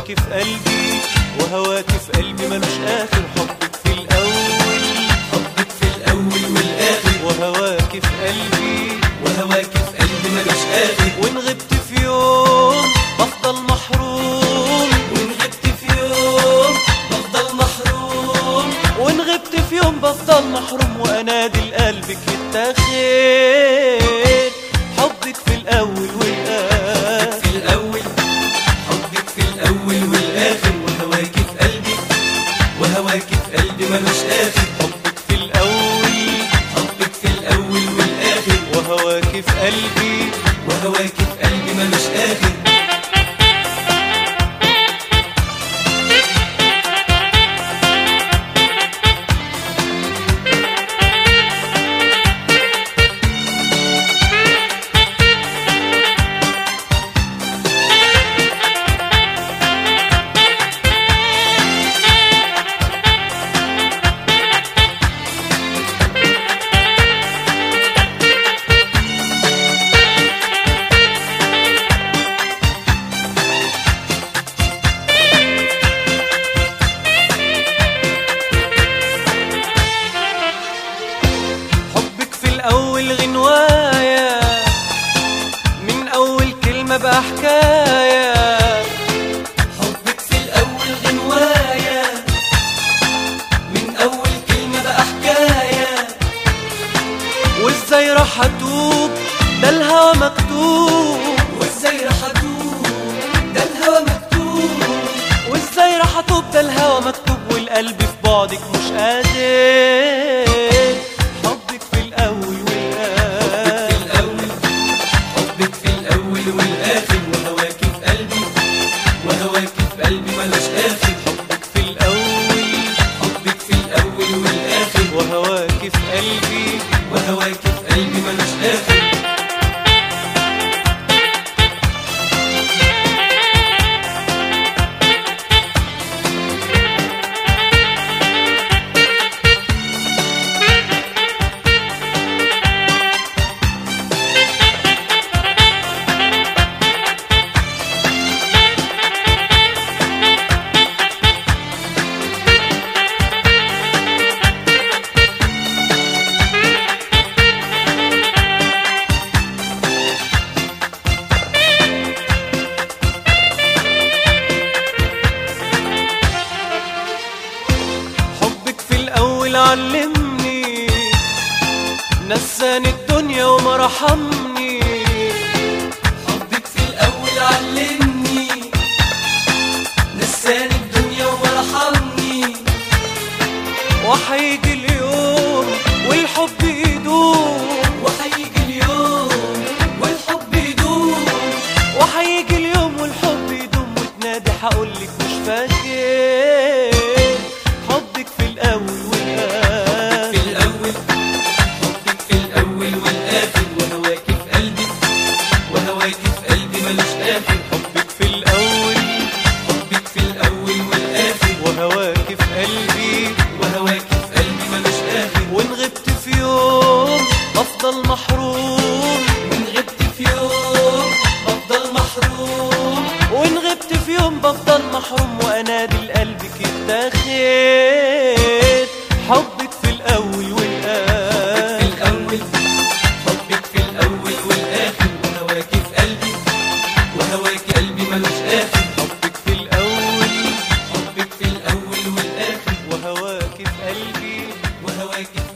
وهواكي في قلبي وهواكي في قلبي ملوش آخر حبك في الأول حبك في الأول والآخر وهواكي في قلبي وهواك في قلبي ملوش آخر وإن غبت في يوم بفضل محروم وإن غبت في يوم بفضل محروم وإن غبت في يوم بفضل محروم وأنادي لقلبك يتاخد حبك في الأول والآخر في الأول حبك في الأول والآخر وهواك في قلبي وهواك في قلبي ملوش آخر حبك في الأول حبك في الأول والآخر وهواكي في قلبي وهواك في قلبي ملوش آخر حبك في الأول غنواية من أول كلمة بقى حكاية حبك في الأول غنواية من أول كلمة بقى حكاية وإزاي راح أتوب ده الهوى مكتوب وازاي راح أدوب ده الهوى مكتوب وإزاي راح أتوب ده الهوى مكتوب والقلب في بعدك مش قادر حبك في الأول حبك والآخر في الأول حبك في الأول والآخر وهواك في قلبي وهواك في قلبي ملوش آخر حبك في الأول حبك في الأول والآخر وهواكي في قلبي وهواك في قلبي ملوش آخر حبك في الأول علمني نساني الدنيا وما رحمني حبك في الأول علمني نساني الدنيا ورحمني وحيجي اليوم والحب يدوم وهيجي اليوم والحب يدوم وحيجي اليوم والحب يدوم وتنادي هقولك مش فاكر حبك في الأول والآخر في الأول حبك في الأول والآخر وهواك في قلبي وهواك في قلبي ملوش آخر حبك في الأول حبك في الأول والآخر وهواكي في قلبي وهواك في قلبي ملوش آخر وإن غبت في يوم بفضل محروم وإن غبت في يوم بفضل محروم وإن غبت في يوم بفضل محروم وأنادي لقلبك يتاخد حبك في الأول في والآخر الأول حبك في الأول والآخر وهواك في قلبي وهواك قلبي ملوش آخر حبك في الأول حبك في الأول والآخر وهواكي في قلبي وهواك في